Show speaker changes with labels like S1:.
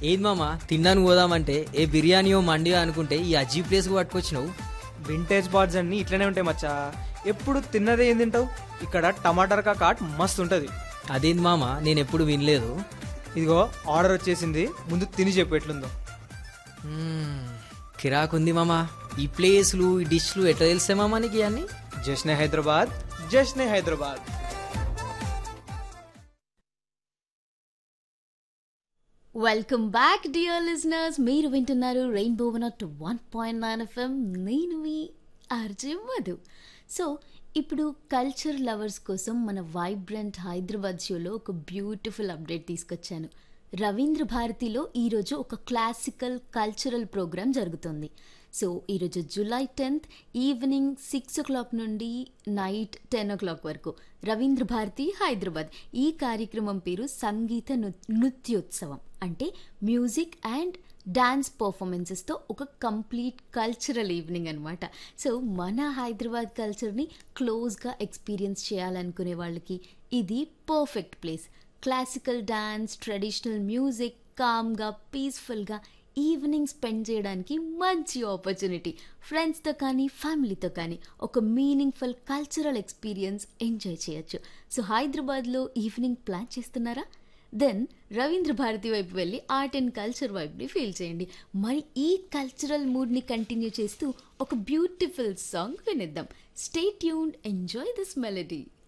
S1: ఏది మామ తిన్నాను పోదామంటే ఏ బిర్యానీయో మండియో అనుకుంటే ఈ అజీ ప్లేస్కి పట్టుకొచ్చినావు
S2: వింటేజ్ బార్డ్స్ అన్ని ఇట్లనే ఉంటాయి మచ్చా ఎప్పుడు తిన్నదే ఏం తింటావు ఇక్కడ టమాటర్ కాట్ మస్తు ఉంటుంది
S1: అదేంది మామ నేను ఎప్పుడు వినలేదు
S2: ఇదిగో ఆర్డర్ వచ్చేసింది ముందు తిని చెప్పు ఎట్లుందో
S1: మ్మ్, కిరాకుంది మామ ఈ ప్లేస్లు ఈ డిష్లు ఎట్లా తెలిసే మామ నీకు అన్ని
S2: Jashne Hyderabad Jashne Hyderabad
S3: welcome back dear listeners మీరు వింటున్నారు rainbow one one point nine FM నేను మీ ఆర్జే మధు సో ఇప్పుడు కల్చర్ లవర్స్ కోసం మన వైబ్రెంట్ హైదరాబాద్ షోలో ఒక బ్యూటిఫుల్ అప్డేట్ తీసుకొచ్చాను రవీంద్ర భారతిలో ఈరోజు ఒక క్లాసికల్ కల్చరల్ ప్రోగ్రామ్ జరుగుతుంది సో ఈరోజు July tenth evening six o'clock నుండి నైట్ టెన్ ఓ క్లాక్ వరకు రవీంద్ర భారతి హైదరాబాద్ ఈ కార్యక్రమం పేరు సంగీత నృ- నృత్యోత్సవం అంటే మ్యూజిక్ అండ్ డాన్స్ పర్ఫార్మెన్సెస్తో ఒక కంప్లీట్ కల్చరల్ ఈవినింగ్ అనమాట సో మన హైదరాబాద్ కల్చర్ని క్లోజ్గా ఎక్స్పీరియన్స్ చేయాలనుకునే వాళ్ళకి ఇది perfect place classical dance traditional music కామ్గా పీస్ఫుల్గా ఈవినింగ్ స్పెండ్ చేయడానికి మంచి ఆపర్చునిటీ ఫ్రెండ్స్తో కానీ ఫ్యామిలీతో కానీ ఒక మీనింగ్ఫుల్ కల్చరల్ ఎక్స్పీరియన్స్ ఎంజాయ్ చేయొచ్చు సో హైదరాబాద్లో ఈవినింగ్ ప్లాన్ చేస్తున్నారా దెన్ రవీంద్ర భారతి వైపు వెళ్ళి ఆర్ట్ అండ్ కల్చర్ వైపుని ఫీల్ చేయండి మరి ఈ కల్చరల్ మూడ్ని కంటిన్యూ చేస్తూ ఒక బ్యూటిఫుల్ సాంగ్ వినిద్దాం stay tuned enjoy this melody